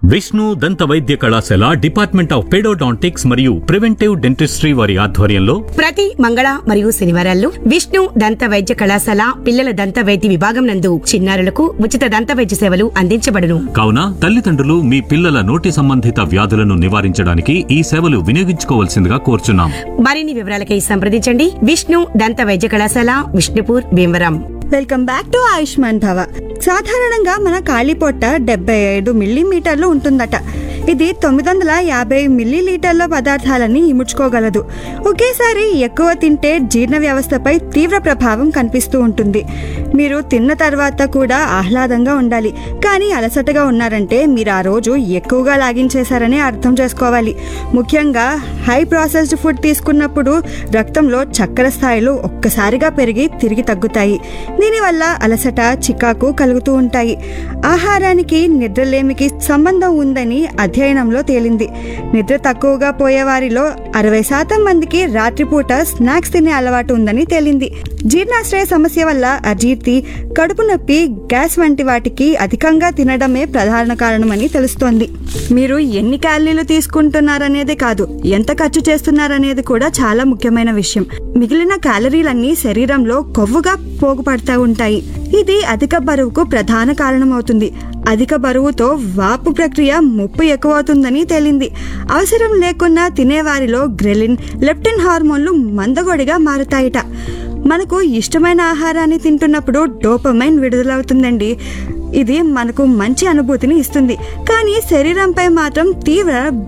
విష్ణు దంత వైద్య కళాశాల డిపార్ట్మెంట్ ఆఫ్ పెడోడాంటిక్స్ మరియు ప్రివెంటివ్ డెంటిస్ట్రీ వారి ఆధ్వర్యంలో ప్రతి మంగళ మరియు శనివారాల్లో విష్ణు దంత వైద్య కళాశాల పిల్లల దంత వైద్య విభాగం నందు చిన్నారులకు ఉచిత దంత వైద్య సేవలు అందించబడును కావున తల్లిదండ్రులు మీ పిల్లల నోటి సంబంధిత వ్యాధులను నివారించడానికి ఈ సేవలు వినియోగించుకోవాల్సిందిగా కోరుచున్నాం మరిన్ని వివరాలకై సంప్రదించండి విష్ణు దంత వైద్య కళాశాల Vishnupur Bhimavaram welcome back to Ayushman Bhava సాధారణంగా మన కాళీపొట్ట డెబ్బై ఐదు మిల్లీమీటర్లు ఉంటుందట ఇది తొమ్మిది వందల యాభై మిల్లీలీటర్ల పదార్థాలని ఇముడ్చుకోగలదు ఒకేసారి ఎక్కువ తింటే జీర్ణ వ్యవస్థపై తీవ్ర ప్రభావం కనిపిస్తూ ఉంటుంది మీరు తిన్న తర్వాత కూడా ఆహ్లాదంగా ఉండాలి కానీ అలసటగా ఉన్నారంటే మీరు ఆ రోజు ఎక్కువగా లాగించేశారని అర్థం చేసుకోవాలి ముఖ్యంగా హై ప్రాసెస్డ్ ఫుడ్ తీసుకున్నప్పుడు రక్తంలో చక్కెర స్థాయిలు ఒక్కసారిగా పెరిగి తిరిగి తగ్గుతాయి దీనివల్ల అలసట చికాకు కలుగుతూ ఉంటాయి ఆహారానికి నిద్రలేమికి సంబంధం ఉందని అధ్యయనంలో తేలింది నిద్ర తక్కువగా పోయే వారిలో అరవై శాతం మందికి రాత్రిపూట స్నాక్స్ తినే అలవాటు ఉందని తేలింది జీర్ణాశ్రయ సమస్య వల్ల అజీర్తి కడుపు నొప్పి గ్యాస్ వంటి వాటికి అధికంగా తినడమే ప్రధాన కారణమని తెలుస్తోంది మీరు ఎన్ని క్యాలరీలు తీసుకుంటున్నారనేది కాదు ఎంత ఖర్చు చేస్తున్నారనేది కూడా చాలా ముఖ్యమైన విషయం మిగిలిన క్యాలరీలన్నీ శరీరంలో కొవ్వుగా పోగుపడతా ఉంటాయి ఇది అధిక బరువుకు ప్రధాన కారణమవుతుంది అధిక బరువుతో వాపు ప్రక్రియ ముప్పు ఎక్కువ అవుతుందని తేలింది అవసరం లేకున్నా తినేవారిలో గ్రెలిన్ లెప్టిన్ హార్మోన్లు మందగొడిగా మారుతాయిట మనకు ఇష్టమైన ఆహారాన్ని తింటున్నప్పుడు డోపమైన్ విడుదలవుతుందండి ఇది మనకు మంచి అనుభూతిని ఇస్తుంది కానీ శరీరంపై మాత్రం తీవ్ర